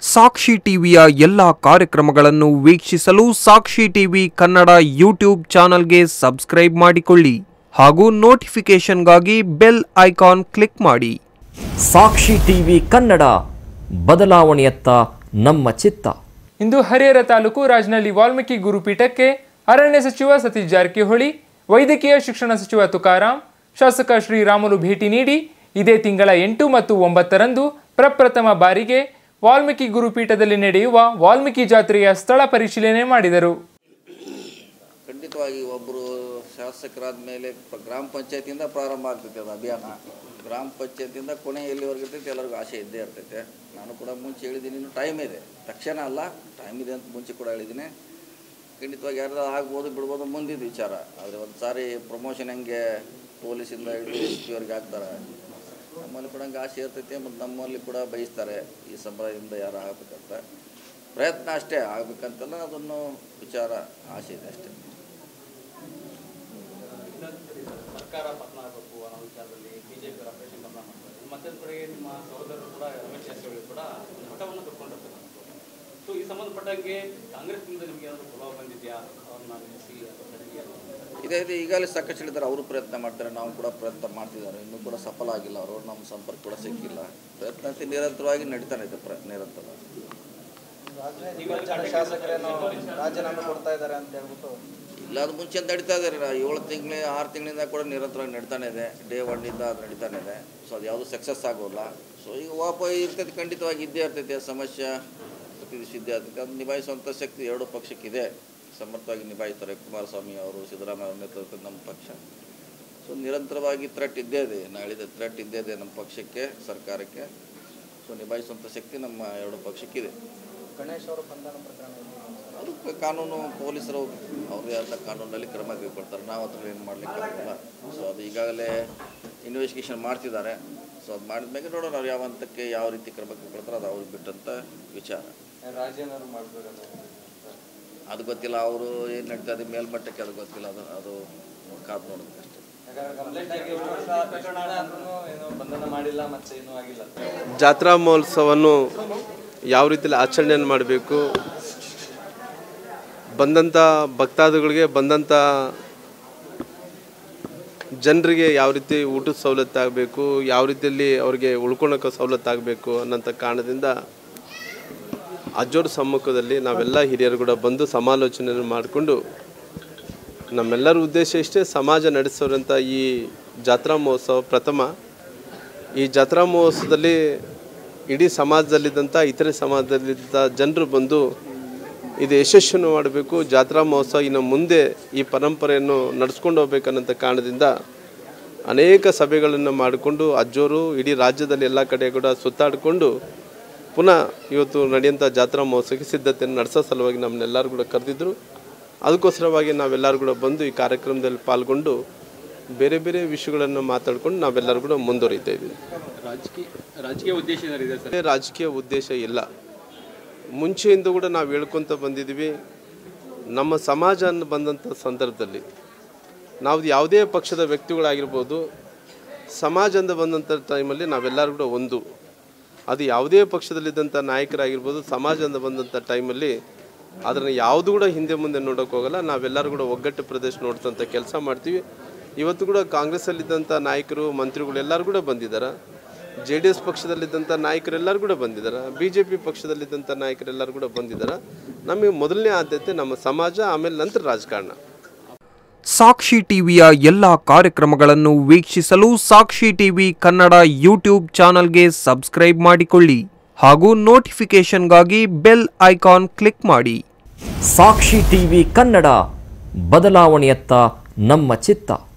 ಸಾಕ್ಷಿ ಟಿವಿಯ ಎಲ್ಲ ಕಾರ್ಯಕ್ರಮಗಳನ್ನು ವೀಕ್ಷಿಸಲು ಸಾಕ್ಷಿ ಟಿವಿ ಕನ್ನಡ ಯೂಟ್ಯೂಬ್ ಚಾನಲ್ಗೆ ಸಬ್ಸ್ಕ್ರೈಬ್ ಮಾಡಿಕೊಳ್ಳಿ ಹಾಗೂ ನೋಟಿಫಿಕೇಷನ್ಗಾಗಿ ಬೆಲ್ ಐಕಾನ್ ಕ್ಲಿಕ್ ಮಾಡಿ ಸಾಕ್ಷಿ ಟಿವಿ ಕನ್ನಡ ಬದಲಾವಣೆಯತ್ತ ನಮ್ಮ ಚಿತ್ತ ಇಂದು ಹರಿಹರ ತಾಲೂಕು ರಾಜನಹಳ್ಳಿ ವಾಲ್ಮೀಕಿ ಗುರುಪೀಠಕ್ಕೆ ಅರಣ್ಯ ಸಚಿವ ಸತೀಶ್ ಜಾರಕಿಹೊಳಿ ವೈದ್ಯಕೀಯ ಶಿಕ್ಷಣ ಸಚಿವ ತುಕಾರಾಂ ಶಾಸಕ ಶ್ರೀರಾಮುಲು ಭೇಟಿ ನೀಡಿ ಇದೇ ತಿಂಗಳ ಎಂಟು ಮತ್ತು ಒಂಬತ್ತರಂದು ಪ್ರಪ್ರಥಮ ಬಾರಿಗೆ ವಾಲ್ಮೀಕಿ ಗುರುಪೀಠದಲ್ಲಿ ನಡೆಯುವ ವಾಲ್ಮೀಕಿ ಜಾತ್ರೆಯ ಸ್ಥಳ ಪರಿಶೀಲನೆ ಮಾಡಿದರು ಖಂಡಿತವಾಗಿ ಒಬ್ಬರು ಶಾಸಕರಾದ ಮೇಲೆ ಪ- ಗ್ರಾಮ ಪಂಚಾಯತಿಯಿಂದ ಪ್ರಾರಂಭ ಆಗ್ತೈತೆ ಅದು ಅಭಿಯಾನ ಗ್ರಾಮ ಪಂಚಾಯತಿಯಿಂದ ಕೊನೆ ಎಲ್ಲಿವರೆಗೆ ಇರ್ತೈತೆ ಎಲ್ಲರಿಗೂ ಆಸೆ ಇದ್ದೇ ಇರ್ತೈತೆ ನಾನು ಕೂಡ ಮುಂಚೆ ಹೇಳಿದ್ದೀನಿ ಇನ್ನು ಟೈಮ್ ಇದೆ ತಕ್ಷಣ ಅಲ್ಲ ಟೈಮ್ ಇದೆ ಅಂತ ಮುಂಚೆ ಕೂಡ ಹೇಳಿದ್ದೀನಿ ಖಂಡಿತವಾಗಿ ಯಾರು ಆಗ್ಬೋದು ಬಿಡ್ಬೋದು ಮುಂದಿನ ವಿಚಾರ ಆದರೆ ಒಂದು ಸಾರಿ ಪ್ರಮೋಷನ್ ಹೆಂಗೆ ಪೊಲೀಸಿಂದ ಹಿಡಿದು ಎಸ್ ಪಿ ಅವ್ರಿಗೆ ಹಾಕ್ತಾರೆ ನಮ್ಮಲ್ಲಿ ಕೂಡ ಹಂಗೆ ಆಸೆ ಇರ್ತೈತೆ ಮತ್ತು ನಮ್ಮಲ್ಲಿ ಕೂಡ ಬಯಸ್ತಾರೆ ಈ ಸಂಪ್ರದಾಯದಿಂದ ಯಾರು ಆಗ್ಬೇಕಂತ ಪ್ರಯತ್ನ ಅಷ್ಟೇ ಆಗ್ಬೇಕಂತಲ್ಲ ಅದನ್ನು ವಿಚಾರ ಆಸೆ ಇದೆ ಅಷ್ಟೇ ಸರ್ಕಾರ ಪತನ ಆಗಬೇಕು ಅನ್ನೋ ವಿಚಾರದಲ್ಲಿ ಬಿಜೆಪಿ ಆಪರೇಷನ್ ಗಮನ ಮಾಡ್ತಾರೆ ಮತ್ತೊಂದು ಕಡೆಗೆ ನಿಮ್ಮ ಸಹೋದರರು ಕೂಡ ರಮೇಶ್ ಜಾರಕಿಹೊಳಿ ಕೂಡ ಒಂದು ಮಠವನ್ನು ಕಟ್ಕೊಂಡಿರ್ತಕ್ಕಂಥದ್ದು ಸೊ ಈ ಸಂಬಂಧಪಟ್ಟಂಗೆ ಕಾಂಗ್ರೆಸ್ನಿಂದ ನಿಮಗೆ ಏನಾದರೂ ಪ್ರಭಾವ ಬಂದಿದೆಯಾ ಅವ್ರನ್ನ ನಿಲ್ಲಿಸಿ ಅಥವಾ ತಡೆಗೆ ಇದೇ ಇದೆ ಈಗಾಗಲೇ ಸಾಕಷ್ಟು ಹೇಳಿದ್ದಾರೆ ಅವರು ಪ್ರಯತ್ನ ಮಾಡ್ತಾರೆ ನಾವು ಕೂಡ ಪ್ರಯತ್ನ ಮಾಡ್ತಿದ್ದಾರೆ ಇನ್ನೂ ಕೂಡ ಸಫಲ ಆಗಿಲ್ಲ ಅವರು ನಮ್ಮ ಸಂಪರ್ಕ ಕೂಡ ಸಿಕ್ಕಿಲ್ಲ ಪ್ರಯತ್ನ ಅಂತ ನಿರಂತರವಾಗಿ ನಡೀತಾನೆ ಇದೆ ಪ್ರ ನಿರಂತರ ಶಾಸಕರೇನು ರಾಜೀನಾಮೆ ಕೊಡ್ತಾ ಇದ್ದಾರೆ ಅಂತ ಹೇಳ್ಬಿಟ್ಟು ಇಲ್ಲ ಅದು ಮುಂಚೆ ನಡೀತಾ ಇದ್ದಾರೆ ನಾ ಏಳು ತಿಂಗಳ ಆರು ತಿಂಗಳಿಂದ ಕೂಡ ನಿರಂತರವಾಗಿ ನಡೀತಾನೆ ಇದೆ ಡೇ ಒನ್ನಿಂದ ಅದು ನಡೀತಾನೆ ಇದೆ ಸೊ ಅದು ಯಾವುದು ಸಕ್ಸಸ್ ಆಗೋಲ್ಲ ಸೊ ಈಗ ವಾಪ ಇರ್ತೈತೆ ಖಂಡಿತವಾಗಿ ಇದ್ದೇ ಇರ್ತೈತೆ ಸಮಸ್ಯೆ ಪ್ರತಿ ದಿವಸ ಇದ್ದೇ ಇರ್ತೈತೆ ಅದು ನಿಭಾಯಿಸುವಂಥ ಶಕ್ತಿ ಎರಡು ಪಕ್ಷಕ್ಕಿದೆ ಸಮರ್ಥವಾಗಿ ನಿಭಾಯಿಸ್ತಾರೆ ಕುಮಾರಸ್ವಾಮಿ ಅವರು ಸಿದ್ದರಾಮಯ್ಯ ಅವ್ರ ನೇತೃತ್ವದ ನಮ್ಮ ಪಕ್ಷ ಸೊ ನಿರಂತರವಾಗಿ ಥ್ರೆಟ್ ಇದ್ದೇ ಇದೆ ನಾಳಿದ ಥ್ರೆಟ್ ಇದ್ದೇ ಇದೆ ನಮ್ಮ ಪಕ್ಷಕ್ಕೆ ಸರ್ಕಾರಕ್ಕೆ ಸೊ ನಿಭಾಯಿಸುವಂಥ ಶಕ್ತಿ ನಮ್ಮ ಎರಡು ಪಕ್ಷಕ್ಕಿದೆ ಗಣೇಶ್ ಅವರ ಬಂಧನ ಪ್ರಕರಣ ಇದೆ. ಅದು ಕ- ಕಾನೂನು ಪೊಲೀಸರು ಅವ್ರದೇ ಆದ ಕಾನೂನಲ್ಲಿ ಕ್ರಮ ಕೈಗೊಳ್ತಾರೆ ನಾವು ಅದ್ರ ಏನು ಮಾಡ್ಲಿಕ್ಕೆ ಆಗಲ್ಲ ಸೊ ಅದು ಈಗಾಗಲೇ ಇನ್ವೆಸ್ಟಿಗೇಷನ್ ಮಾಡ್ತಿದ್ದಾರೆ ಸೊ ಅದು ಮಾಡಿದ ಮೇಲೆ ನೋಡೋಣ ಅವ್ರು ಯಾವ ಹಂತಕ್ಕೆ ಯಾವ ರೀತಿ ಕ್ರಮ ಕೈಗೊಳ್ತಾರೆ ಅದು ಅವ್ರಿಗೆ ಬಿಟ್ಟಂತ ವಿಚಾರ ರಾಜೀನಾಮೆ ಮಾಡ್ಬೇಕಂತ ಅದು ಗೊತ್ತಿಲ್ಲ ಅವರು ಏನು ನಡೀತಾ ಇದೆ ಮೇಲ್ಮಟ್ಟಕ್ಕೆ ಅದು ಗೊತ್ತಿಲ್ಲ ಅದು ಅದು ಕಾದು ನೋಡೋದು ಅಷ್ಟೇ ಯಾಕಂದ್ರೆ ಕಂಪ್ಲೇಂಟ್ ಆಗಿ ಏಳು ವರ್ಷ ಪ್ರಕರಣ ಅಂದ್ರೂ ಏನು ಬಂಧನ ಮಾಡಿಲ್ಲ ಮತ್ತೆ ಏನೂ ಆಗಿಲ್ಲ ಜಾತ್ರಾ ಮಹೋತ್ಸವವನ್ನು ಯಾವ ರೀತಿಯಲ್ಲಿ ಆಚರಣೆಯನ್ನು ಮಾಡಬೇಕು ಬಂದಂಥ ಭಕ್ತಾದಿಗಳಿಗೆ ಬಂದಂಥ ಜನರಿಗೆ ಯಾವ ರೀತಿ ಊಟದ ಸವಲತ್ತು ಆಗಬೇಕು ಯಾವ ರೀತಿಯಲ್ಲಿ ಅವರಿಗೆ ಉಳ್ಕೊಳಕ್ಕೆ ಸವಲತ್ತು ಆಗಬೇಕು ಅನ್ನೋಂಥ ಕಾರಣದಿಂದ ಅಜ್ಜೋರ ಸಮ್ಮುಖದಲ್ಲಿ ನಾವೆಲ್ಲ ಹಿರಿಯರು ಕೂಡ ಬಂದು ಸಮಾಲೋಚನೆಯನ್ನು ಮಾಡಿಕೊಂಡು ನಮ್ಮೆಲ್ಲರ ಉದ್ದೇಶ ಇಷ್ಟೇ ಸಮಾಜ ನಡೆಸೋರಂಥ ಈ ಜಾತ್ರಾ ಮಹೋತ್ಸವ ಪ್ರಥಮ ಈ ಜಾತ್ರಾ ಮಹೋತ್ಸವದಲ್ಲಿ ಇಡೀ ಸಮಾಜದಲ್ಲಿದ್ದಂಥ ಇತರೆ ಸಮಾಜದಲ್ಲಿದ್ದ ಜನರು ಬಂದು ಇದು ಯಶಸ್ಸನ್ನು ಮಾಡಬೇಕು ಜಾತ್ರಾ ಮಹೋತ್ಸವ ಇನ್ನು ಮುಂದೆ ಈ ಪರಂಪರೆಯನ್ನು ನಡೆಸ್ಕೊಂಡು ಹೋಗ್ಬೇಕನ್ನೋಂಥ ಕಾರಣದಿಂದ ಅನೇಕ ಸಭೆಗಳನ್ನು ಮಾಡಿಕೊಂಡು ಅಜ್ಜೋರು ಇಡೀ ರಾಜ್ಯದಲ್ಲಿ ಎಲ್ಲ ಕಡೆ ಕೂಡ ಸುತ್ತಾಡಿಕೊಂಡು ಪುನಃ ಇವತ್ತು ನಡೆಯುವಂಥ ಜಾತ್ರಾ ಮಹೋತ್ಸವಕ್ಕೆ ಸಿದ್ಧತೆಯನ್ನು ನಡೆಸೋ ಸಲುವಾಗಿ ನಮ್ಮನ್ನೆಲ್ಲರೂ ಕೂಡ ಕರೆದಿದ್ದರು ಅದಕ್ಕೋಸ್ಕರವಾಗಿ ನಾವೆಲ್ಲರೂ ಕೂಡ ಬಂದು ಈ ಕಾರ್ಯಕ್ರಮದಲ್ಲಿ ಪಾಲ್ಗೊಂಡು ಬೇರೆ ಬೇರೆ ವಿಷಯಗಳನ್ನು ಮಾತಾಡ್ಕೊಂಡು ನಾವೆಲ್ಲರೂ ಕೂಡ ಮುಂದುವರಿತಾ ಇದ್ದೀವಿ ರಾಜಕೀಯ ರಾಜಕೀಯ ಉದ್ದೇಶ ಏನಾರಿದೆ ಸರ್ ಅದೇ ರಾಜಕೀಯ ಉದ್ದೇಶ ಇಲ್ಲ ಮುಂಚೆಯಿಂದ ಕೂಡ ನಾವು ಹೇಳ್ಕೊತ ಬಂದಿದ್ದೀವಿ ನಮ್ಮ ಸಮಾಜ ಅನ್ನು ಬಂದಂಥ ಸಂದರ್ಭದಲ್ಲಿ ನಾವು ಯಾವುದೇ ಪಕ್ಷದ ವ್ಯಕ್ತಿಗಳಾಗಿರ್ಬೋದು ಸಮಾಜದಿಂದ ಬಂದಂಥ ಟೈಮಲ್ಲಿ ನಾವೆಲ್ಲರೂ ಕೂಡ ಒಂದು ಅದು ಯಾವುದೇ ಪಕ್ಷದಲ್ಲಿದ್ದಂಥ ನಾಯಕರಾಗಿರ್ಬೋದು ಸಮಾಜದಿಂದ ಬಂದಂಥ ಟೈಮಲ್ಲಿ ಅದನ್ನು ಯಾವುದು ಕೂಡ ಹಿಂದೆ ಮುಂದೆ ನೋಡೋಕೆ ಹೋಗಲ್ಲ ನಾವೆಲ್ಲರೂ ಕೂಡ ಒಗ್ಗಟ್ಟು ಪ್ರದೇಶ ನೋಡ್ತಂಥ ಕೆಲಸ ಮಾಡ್ತೀವಿ ಇವತ್ತು ಕೂಡ ಕಾಂಗ್ರೆಸ್ಸಲ್ಲಿದ್ದಂಥ ನಾಯಕರು ಮಂತ್ರಿಗಳು ಎಲ್ಲರೂ ಕೂಡ ಬಂದಿದ್ದಾರೆ ಜೆ ಡಿ ಎಸ್ ಪಕ್ಷದಲ್ಲಿದ್ದಂಥ ನಾಯಕರೆಲ್ಲರೂ ಕೂಡ ಬಂದಿದ್ದಾರೆ ಬಿ ಜೆ ಪಿ ಪಕ್ಷದಲ್ಲಿದ್ದಂಥ ನಾಯಕರೆಲ್ಲರೂ ಕೂಡ ಬಂದಿದ್ದಾರೆ ನಮಗೆ ಮೊದಲನೇ ಆದ್ಯತೆ ನಮ್ಮ ಸಮಾಜ ಆಮೇಲೆ ನಂತರ ರಾಜಕಾರಣ ಸಾಕ್ಷಿ ಟಿವಿಯ ಎಲ್ಲ ಕಾರ್ಯಕ್ರಮಗಳನ್ನು ವೀಕ್ಷಿಸಲು ಸಾಕ್ಷಿ ಟಿವಿ ಕನ್ನಡ ಯೂಟ್ಯೂಬ್ ಚಾನಲ್ಗೆ ಸಬ್ಸ್ಕ್ರೈಬ್ ಮಾಡಿಕೊಳ್ಳಿ ಹಾಗೂ ನೋಟಿಫಿಕೇಷನ್ಗಾಗಿ ಬೆಲ್ ಐಕಾನ್ ಕ್ಲಿಕ್ ಮಾಡಿ ಸಾಕ್ಷಿ ಟಿವಿ ಕನ್ನಡ ಬದಲಾವಣೆಯತ್ತ ನಮ್ಮ ಚಿತ್ತ